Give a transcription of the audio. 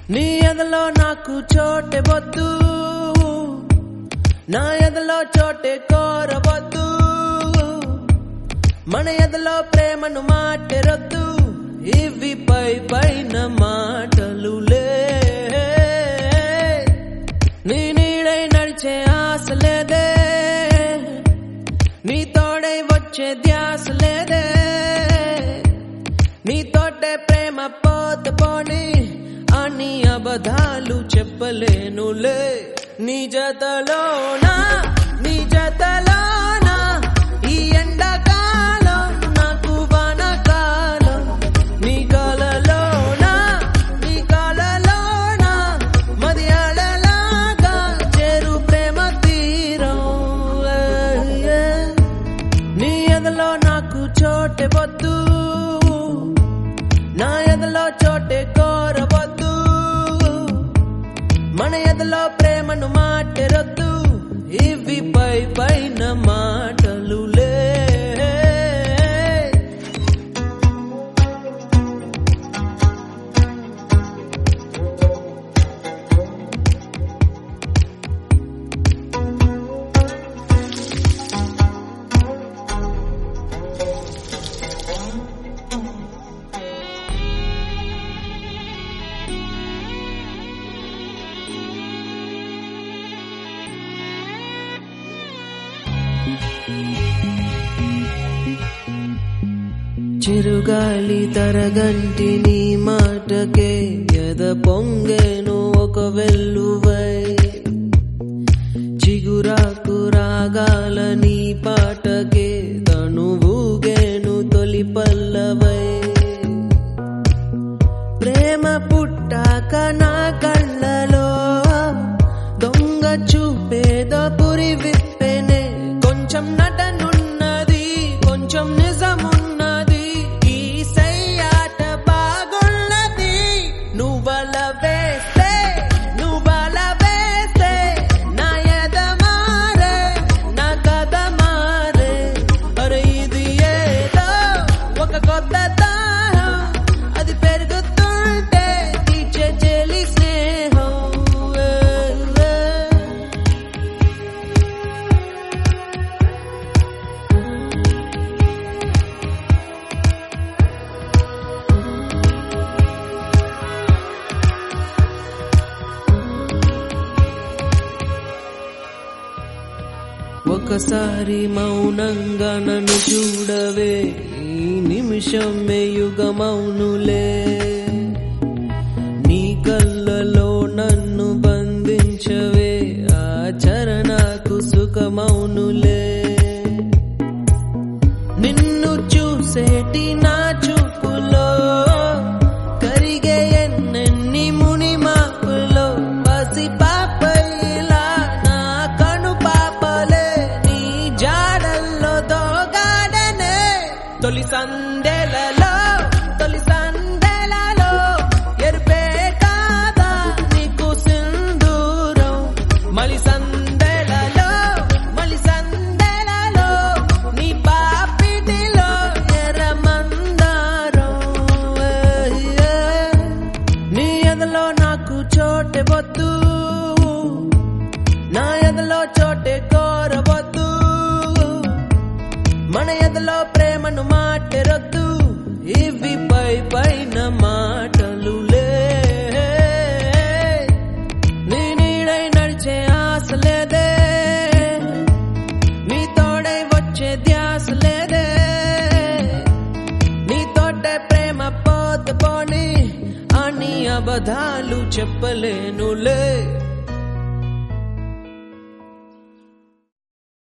నీ ఎదలో నాకు చోటే వద్దు నా ఎదలో చోటే కోరవద్దు మన ఎదలో ప్రేమను మాటెరొద్దు ఇవి పై పైన మాటలులే నీ నీడై నడిచే ఆశ లేదే నీ తోడై వచ్చే ధ్యాస లేదే నీ తోటే ప్రేమ పోత పోని అని అబద్ధాలు చెప్పలేనులే నీ జతలోనా నీ జతలోనా ఈ ఎండాకాలం నాకు వానకాలం నీ కలలోనా నీ కలలోనా మది అలలాగా చేరు ప్రేమ తీరం ఏ, ఏ. నీ ఎదలో నాకు చోటే వద్దు నా ఎదలో చోటే కోరవద్దు మన ఎదలో ప్రేమను మాటెరొద్దు ఇవి పై పైన మాటలులే చిరుగాలి తరగంటి నీ మాటకే ఎద పొంగేను ఒక వెల్లువై చిగురాకు రాగాల నీ పాటకే తను ఊగేను తొలి పల్లవై ప్రేమ పుట్టాక నా కళ్ళలో దొంగ చూపేద పురి విప్పెనే కొంచెం నటనున్నది కొంచెం నిజమున్నది ఈ సయ్యాట బాగున్నది నువ్వల వేస్తే నువ్వల వేస్తే నా ఎద మారే నా కథ మారే అరే ఇది ఏదో ఒక కొత్త దాహం అది పెరుగుతుంటే తీర్చే చెలి స్నేహం ఏ, ఏ. ఒకసారి మౌనంగా నన్ను చూడవే ఈ నిమిషం యుగమౌనులే నీ కళ్ళలో నన్ను బంధించవే ఆ చరణకు సుఖమౌనులే నిన్ను చూసేటి నా చూపులో కరిగే ఎన్నెన్ని ముని మాపులో పసి పాపయిలా నా కను పాపలే నీ జాడల్లో దోగాడనే తొలి సందెలలో తొలి సందెలలో ఎరుపే కాదా నీకు సింధూరం మలి సందెలలో మలి సందెలలో నీ పాపిటిలో ఎర్రమందారం ఏ, ఏ. నీ ఎదలో నాకు చోటే వద్దు నా ఎదలో చోటే కోరవద్దు మన ఎదలో ప్రేమను మాటెరొద్దు ఇవి పై పైన మాటలులే నీ నీడై నడిచే ఆశ లేదే నీ తోడై వచ్చే ధ్యాస లేదే నీ తోటే ప్రేమ పోత పోని అని అబద్ధాలు చెప్పలేనులే